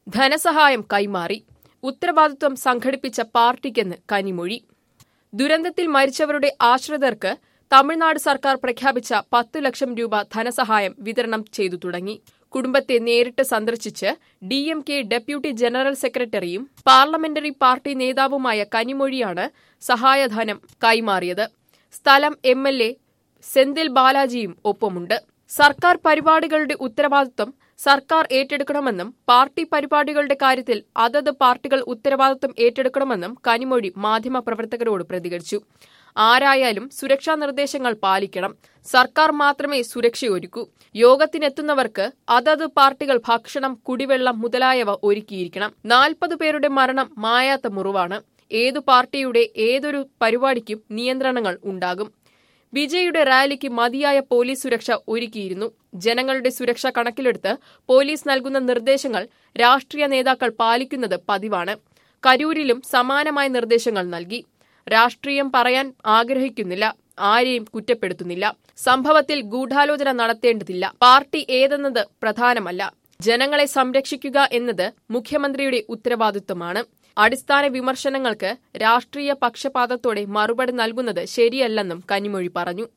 ധനസഹായം കൈമാറി ഉത്തരവാദിത്വം സംഘടിപ്പിച്ച പാർട്ടിക്കെന്ന് കനിമൊഴി ദുരന്തത്തിൽ മരിച്ചവരുടെ ആശ്രിതർക്ക് തമിഴ്നാട് സർക്കാർ പ്രഖ്യാപിച്ച പത്ത് ലക്ഷം രൂപ ധനസഹായം വിതരണം ചെയ്തു തുടങ്ങി കുടുംബത്തെ നേരിട്ട് സന്ദർശിച്ച് D M K deputy general സെക്രട്ടറിയും പാർലമെന്ററി പാർട്ടി നേതാവുമായ കനിമൊഴിയാണ് സഹായധനം കൈമാറിയത് സ്ഥലം എം എൽ എ സെന്തിൽ ബാലാജിയും ഒപ്പമുണ്ട് സർക്കാർ പരിപാടികളുടെ ഉത്തരവാദിത്വം സർക്കാർ ഏറ്റെടുക്കണമെന്നും പാർട്ടി പരിപാടികളുടെ കാര്യത്തിൽ അതത് പാർട്ടികൾ ഉത്തരവാദിത്വം ഏറ്റെടുക്കണമെന്നും കനിമൊഴി മാധ്യമപ്രവർത്തകരോട് പ്രതികരിച്ചു ആരായാലും സുരക്ഷാ നിർദ്ദേശങ്ങൾ പാലിക്കണം സർക്കാർ മാത്രമേ സുരക്ഷയൊരുക്കൂ യോഗത്തിനെത്തുന്നവർക്ക് അതത് പാർട്ടികൾ ഭക്ഷണം കുടിവെള്ളം മുതലായവ ഒരുക്കിയിരിക്കണം നാൽപ്പത് പേരുടെ മരണം മായാത്ത മുറിവാണ് ഏതു പാർട്ടിയുടെ ഏതൊരു പരിപാടിക്കും നിയന്ത്രണങ്ങൾ ഉണ്ടാകും വിജയുടെ റാലിക്ക് മതിയായ പോലീസ് സുരക്ഷ ഒരുക്കിയിരുന്നു ജനങ്ങളുടെ സുരക്ഷ കണക്കിലെടുത്ത് പോലീസ് നൽകുന്ന നിർദ്ദേശങ്ങൾ രാഷ്ട്രീയ നേതാക്കൾ പാലിക്കുന്നത് പതിവാണ് കരൂരിലും സമാനമായ നിർദ്ദേശങ്ങൾ നൽകി രാഷ്ട്രീയം പറയാൻ ആഗ്രഹിക്കുന്നില്ല ആരെയും കുറ്റപ്പെടുത്തുന്നില്ല സംഭവത്തിൽ ഗൂഢാലോചന നടത്തേണ്ടതില്ല പാർട്ടി ഏതെന്നത് പ്രധാനമല്ല ജനങ്ങളെ സംരക്ഷിക്കുക എന്നത് മുഖ്യമന്ത്രിയുടെ ഉത്തരവാദിത്വമാണ് അടിസ്ഥാന വിമർശനങ്ങൾക്ക് രാഷ്ട്രീയ പക്ഷപാതത്തോടെ മറുപടി നൽകുന്നത് ശരിയല്ലെന്നും കനിമൊഴി പറഞ്ഞു